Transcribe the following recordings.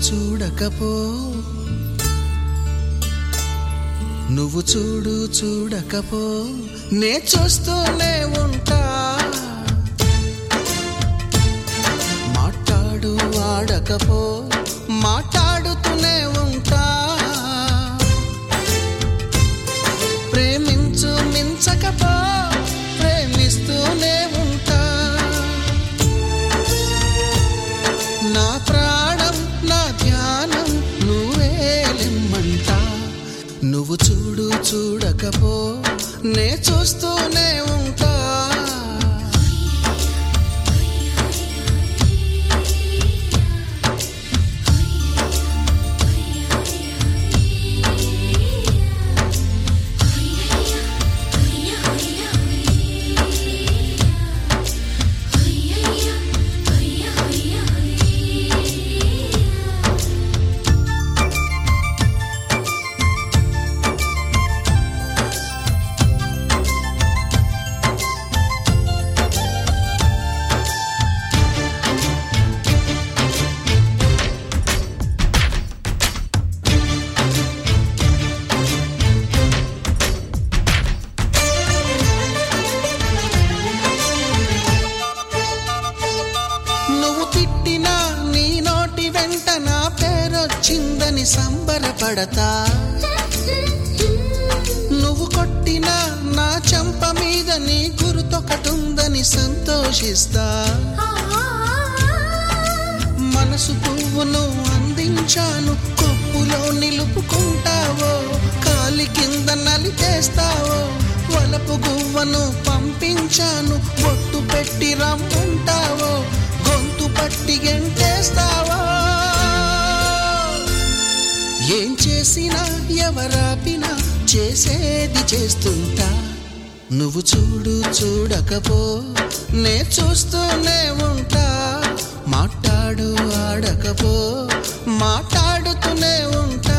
చూడకపో నువ్వు చూడు చూడకపో నే చూస్తూనే ఉంటా మాట్లాడు ఆడకపో మాట్లాడుతూనే ఉంటా ప్రేమించు మించకపో ప్రేమిస్తూనే ఉంటా నా ప్రాణం నా ధ్యానం నువ్వేలిమ్మంటా నువ్వు చూడు చూడకపో నే చూస్తూనే ఉంటా నువ్వు తిట్టినా నీ నోటి వెంట నా పేరొచ్చిందని సంబరపడతా నువ్వు కొట్టినా నా చెంప మీద నీ గురుతొకటుందని సంతోషిస్తా మనసు పువ్వును అందించాను కొప్పులో నిలుపుకుంటావో కాలి కింద నలిపేస్తావో వలపు గువ్వను పంపించాను బొట్టు పెట్టి రమ్మంటావో గొంతు పట్టి గెంటేస్తావో ఏం చేసినా ఎవరాపినా చేసేది చేస్తుంటా నువ్వు చూడు చూడకపో నే చూస్తూనే ఉంటా మాట్లాడు ఆడకపో మాట్లాడుతూనే ఉంటా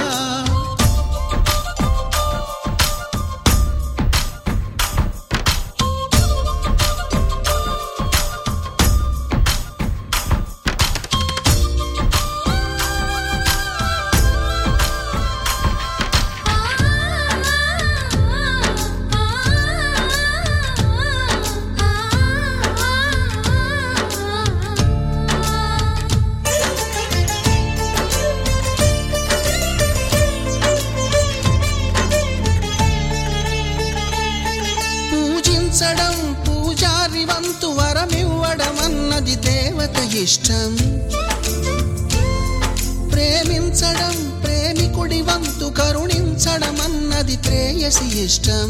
పూజించడం పూజారి వంతు వరమివ్వడం అన్నది దేవత ఇష్టం ప్రేమించడం ప్రేమికుడి వంతు కరుణించడం అన్నది ప్రేయసి ఇష్టం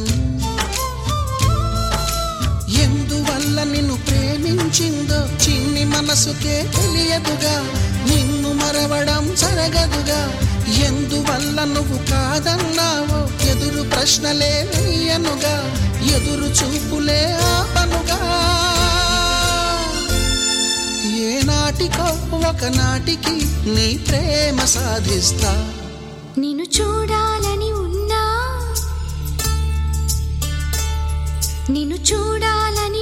ఎందువల్ల నిన్ను ప్రేమించిందో చిన్ని మనసుకే తెలియదుగా నిన్ను మరవడం జరగదుగా ఎందువల్ల నువ్వు కాదన్నావో ఎదురు ప్రశ్నలే వేయనుగా ఎదురు చూపులే ఆపనుగా ఏ నాటికో ఒకనాటికి నీ ప్రేమ సాధిస్తా నిన్ను చూడాలని ఉన్నా నిన్ను చూడాలని